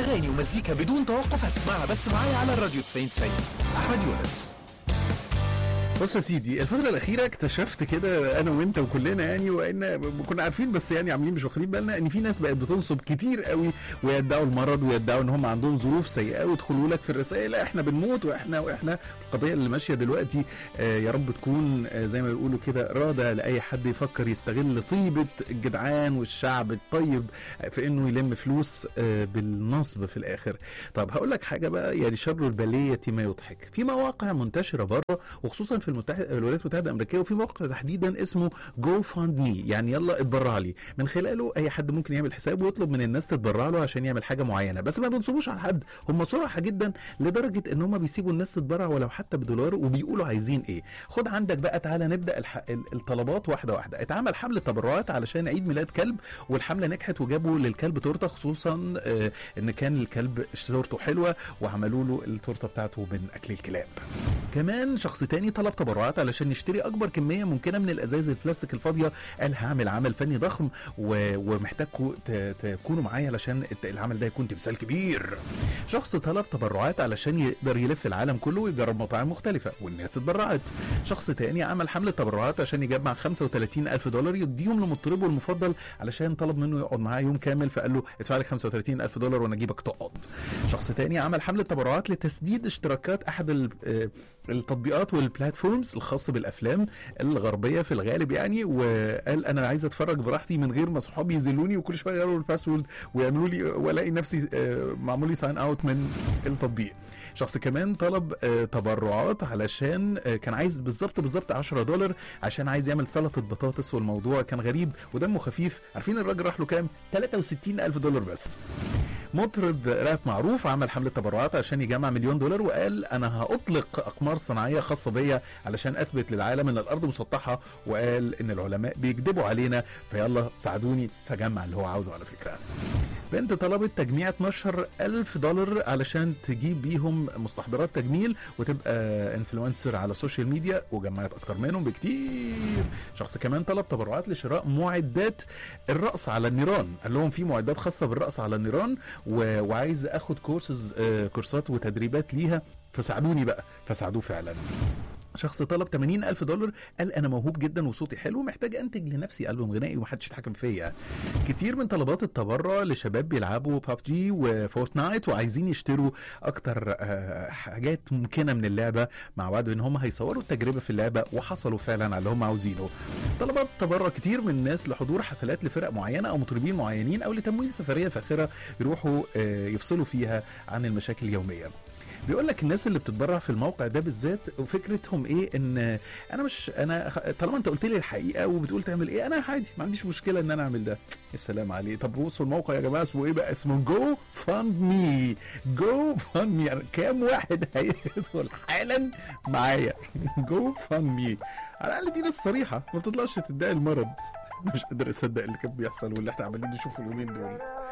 اغاني ومزيكا بدون توقف هتسمعها بس معايا على الراديو 90 90 احمد يونس بص يا سيدي الفترة الأخيرة اكتشفت كده أنا وأنت وكلنا يعني وإن كنا عارفين بس يعني عاملين مش واخدين بالنا إن في ناس بقت بتنصب كتير قوي ويدعوا المرض ويدعوا إن هم عندهم ظروف سيئة ويدخلوا لك في الرسائل لا إحنا بنموت وإحنا وإحنا القضية اللي ماشية دلوقتي آه يا رب تكون آه زي ما بيقولوا كده رادة لأي حد يفكر يستغل طيبة الجدعان والشعب الطيب في إنه يلم فلوس آه بالنصب في الآخر طب هقول لك حاجة بقى يعني شر البلية ما يضحك في مواقع منتشرة بره وخصوصا في المتحد الولايات المتحده الامريكيه وفي موقع تحديدا اسمه جو فاند مي يعني يلا اتبرع لي من خلاله اي حد ممكن يعمل حساب ويطلب من الناس تتبرع له عشان يعمل حاجه معينه بس ما بينصبوش على حد هم صراحه جدا لدرجه ان هم بيسيبوا الناس تتبرع ولو حتى بدولار وبيقولوا عايزين ايه خد عندك بقى تعالى نبدا الح... ال- الطلبات واحده واحده اتعمل حمله تبرعات علشان عيد ميلاد كلب والحمله نجحت وجابوا للكلب تورته خصوصا آه ان كان الكلب تورته حلوه وعملوا له التورته بتاعته من اكل الكلاب كمان شخص تاني طلب تبرعات علشان يشتري اكبر كميه ممكنه من الازايز البلاستيك الفاضيه قال هعمل عمل فني ضخم و... ومحتاجكم ت... تكونوا معايا علشان الت- العمل ده يكون تمثال كبير شخص طلب تبرعات علشان يقدر يلف العالم كله ويجرب مطاعم مختلفه والناس اتبرعت شخص تاني عمل حمله تبرعات عشان يجمع 35 الف دولار يديهم لمطربه المفضل علشان طلب منه يقعد معاه يوم كامل فقال له ادفع لي 35 الف دولار وانا اجيبك تقعد شخص تاني عمل حمله تبرعات لتسديد اشتراكات احد ال- آه، التطبيقات والبلاتفورمز الخاصه بالافلام الغربيه في الغالب يعني وقال انا عايز اتفرج براحتي من غير ما صحابي يذلوني وكل شويه يغيروا الباسورد ويعملوا لي والاقي نفسي آه، معمول لي ساين اوت من التطبيق شخص كمان طلب آه، تبرعات علشان آه، كان عايز بالظبط بالظبط 10 دولار عشان عايز يعمل سلطه بطاطس والموضوع كان غريب ودمه خفيف عارفين الراجل راح له كام 63 الف دولار بس مطرب راب معروف عمل حمله تبرعات عشان يجمع مليون دولار وقال انا هاطلق اقمار صناعيه خاصه بيا علشان اثبت للعالم ان الارض مسطحه وقال ان العلماء بيكذبوا علينا فيلا ساعدوني فجمع اللي هو عاوزه على فكره بنت طلبت تجميع 12 ألف دولار علشان تجيب بيهم مستحضرات تجميل وتبقى انفلونسر على السوشيال ميديا وجمعت أكتر منهم بكتير شخص كمان طلب تبرعات لشراء معدات الرقص على النيران قال لهم في معدات خاصة بالرقص على النيران و... وعايز أخد كورسز آه، كورسات وتدريبات ليها فساعدوني بقى فساعدوه فعلا شخص طلب 80 ألف دولار قال أنا موهوب جدا وصوتي حلو محتاج أنتج لنفسي ألبوم غنائي ومحدش يتحكم فيا كتير من طلبات التبرع لشباب بيلعبوا بابجي وفورتنايت وعايزين يشتروا أكتر آه، حاجات ممكنة من اللعبة مع وعد إن هم هيصوروا التجربة في اللعبة وحصلوا فعلا على اللي هم عاوزينه طلبات تبرع كتير من الناس لحضور حفلات لفرق معينة أو مطربين معينين أو لتمويل سفرية فاخرة يروحوا آه، يفصلوا فيها عن المشاكل اليومية بيقول لك الناس اللي بتتبرع في الموقع ده بالذات فكرتهم ايه ان انا مش انا خ- طالما انت قلت لي الحقيقه وبتقول تعمل ايه انا عادي ما عنديش مشكله ان انا اعمل ده يا سلام عليه طب بصوا الموقع يا جماعه اسمه ايه بقى اسمه جو فاند مي جو فاند مي يعني كام واحد هيدخل حالا معايا جو فاند مي على الاقل دي ناس صريحه ما بتطلعش تدعي المرض مش قادر اصدق اللي كان بيحصل واللي احنا عمالين نشوفه اليومين دول